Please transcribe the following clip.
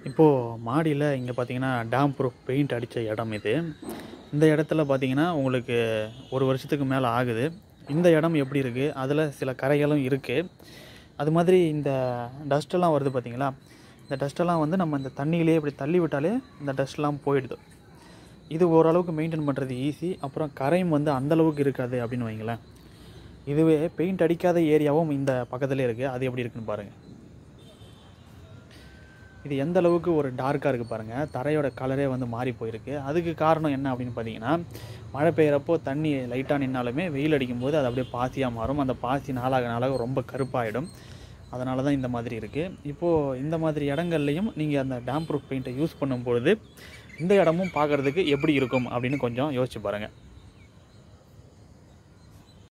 இப்போது மாடியில் இங்கே பார்த்தீங்கன்னா டேம் ப்ரூஃப் பெயிண்ட் அடித்த இடம் இது இந்த இடத்துல பார்த்தீங்கன்னா உங்களுக்கு ஒரு வருஷத்துக்கு மேலே ஆகுது இந்த இடம் எப்படி இருக்குது அதில் சில கரைகளும் இருக்குது அது மாதிரி இந்த டஸ்ட்டெல்லாம் வருது பார்த்தீங்களா இந்த டஸ்ட்டெல்லாம் வந்து நம்ம இந்த தண்ணியிலே இப்படி தள்ளி விட்டாலே இந்த டஸ்ட்லாம் போயிடுது இது ஓரளவுக்கு மெயின்டைன் பண்ணுறது ஈஸி அப்புறம் கரையும் வந்து அந்த அளவுக்கு இருக்காது அப்படின்னு வைங்களேன் இதுவே பெயிண்ட் அடிக்காத ஏரியாவும் இந்த பக்கத்துலேயே இருக்குது அது எப்படி இருக்குன்னு பாருங்கள் இது எந்த அளவுக்கு ஒரு டார்க்காக இருக்குது பாருங்கள் தரையோட கலரே வந்து மாறி போயிருக்கு அதுக்கு காரணம் என்ன அப்படின்னு பார்த்தீங்கன்னா மழை பெய்கிறப்போ தண்ணி லைட்டாக நின்னாலுமே வெயில் அடிக்கும்போது அது அப்படியே பாசியாக மாறும் அந்த பாசி நாளாக நாளாக ரொம்ப கருப்பாயிடும் அதனால தான் இந்த மாதிரி இருக்குது இப்போது இந்த மாதிரி இடங்கள்லையும் நீங்கள் அந்த டேம் ப்ரூஃப் பெயிண்ட்டை யூஸ் பண்ணும்பொழுது இந்த இடமும் பார்க்குறதுக்கு எப்படி இருக்கும் அப்படின்னு கொஞ்சம் யோசிச்சு பாருங்கள்